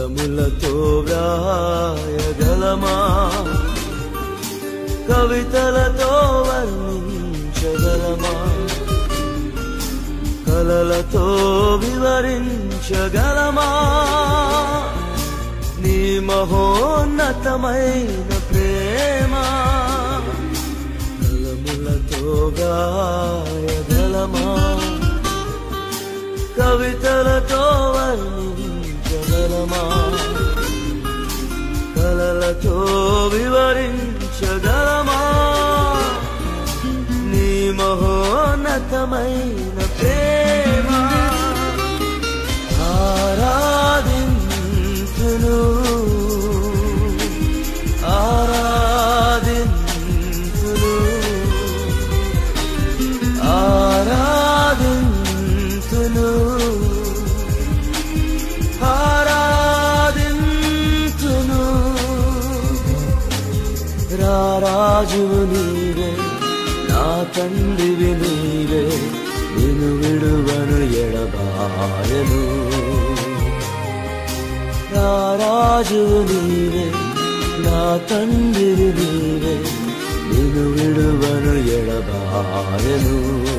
కలములతో వ్రాయగలమా కవితలతో వర్ణించగలమా కలలతో వివరించగలమా నీ మహోన్నతమైన ప్రేమ కలములతో గాయగలమా కవితలతో వర్ణించగలమా కలలతో వివరించగలమా నీ మహోన్నతమైన ప్రేమ ఆరాధించును ఆరాధించును ఆరాధించును ఆరాధించును రారాజువు నీవే నా తండ్రివి నీవే నిన్ను విడువను ఎడబాయను రారాజువు నీవే నా తండ్రివి నీవే నిన్ను విడువను ఎడబాయను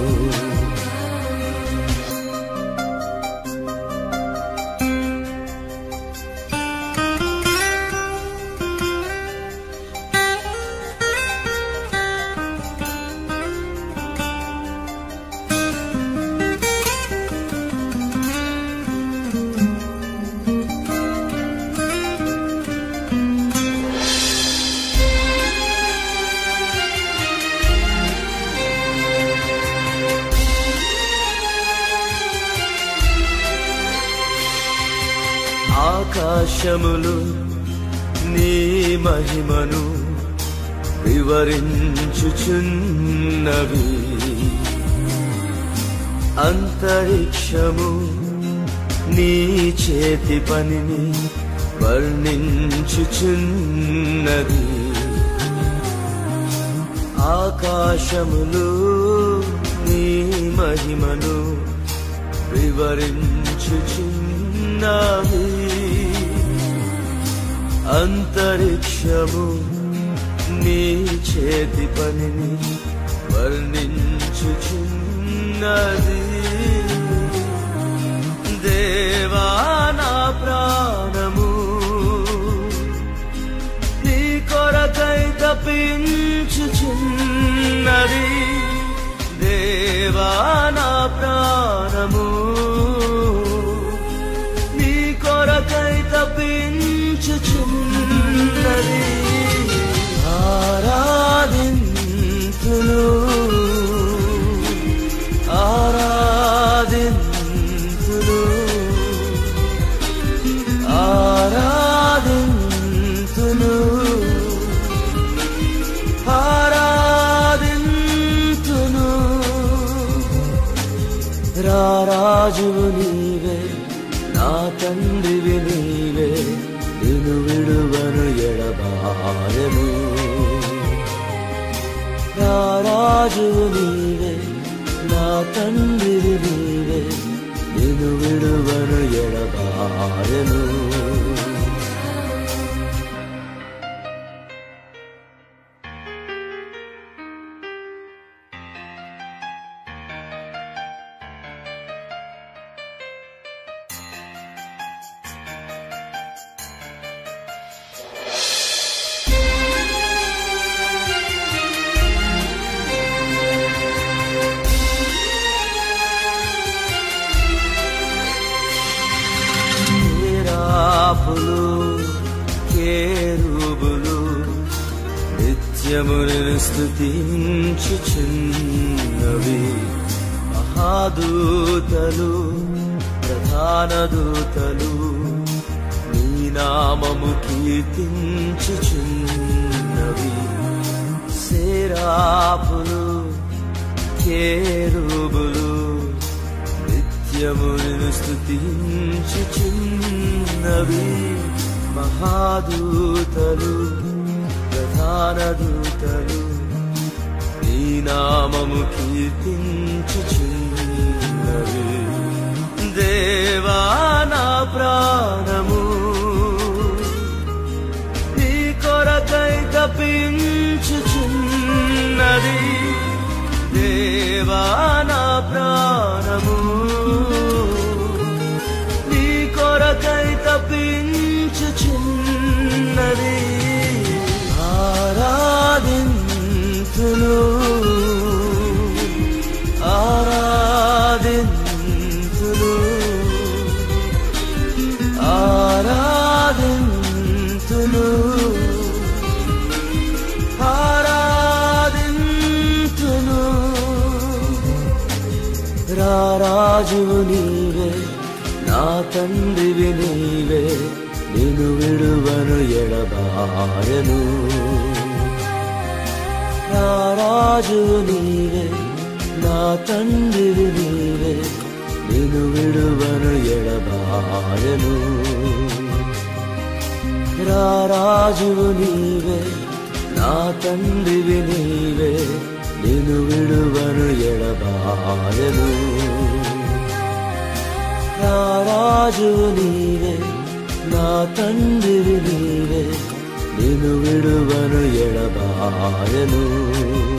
ఆకాశములు నీ మహిమను వివరించుచున్నవి అంతరిక్షము నీ చేతి పనిని వర్ణించుచున్నది ఆకాశములు నీ మహిమను వివరించుచున్నవి అంతరిక్షము నీ చేతి పనిని వర్ణించుచున్నది దేవా నా ప్రాణము నీ కొరకై తప్పించుచున్నది దేవా నా ప్రాణము నీ కొరకై తప్పించుచున్నది ఆరాధింతును ఆరాధింతును ఆరాధింతును ఆరాధింతును రారాజువు నీవే నా తండ్రివి నీవే నిన్ను విడువను ఎడబాయను రారాజువు నీవే నా తండ్రివి నీవే నిన్ను విడువను ఎడబాయను కేరాపులు కేరుబులు నిత్యమును స్థుతించుచున్నవి మహాదూతలు ప్రధాన దూతలు నీ నామము కీర్తించుచున్నవి సేరాపులు కేరుబులు నిత్యమును స్థుతించుచున్నవి మహాదూతలు ప్రధాన దూతలు నీ నామము కీర్తించుచున్నవి దేవా నా ప్రాణము విలపించుచున్నది ఆరాధింతును ఆరాధింతును ఆరాధింతును ఆరాధింతును రారాజువు నీవే నా తండ్రివి నీవే నేను విడువను ఎడబాయను రారాజు నీవే నా తండ్రివి నీవే నేను విడువను ఎడబాయను రారాజు నీవే నా తండ్రివి నీవే నేను విడువను ఎడబాయను రారాజు నీవే నా తండ్రివి నీవే నేను విడువను ఎడబాయను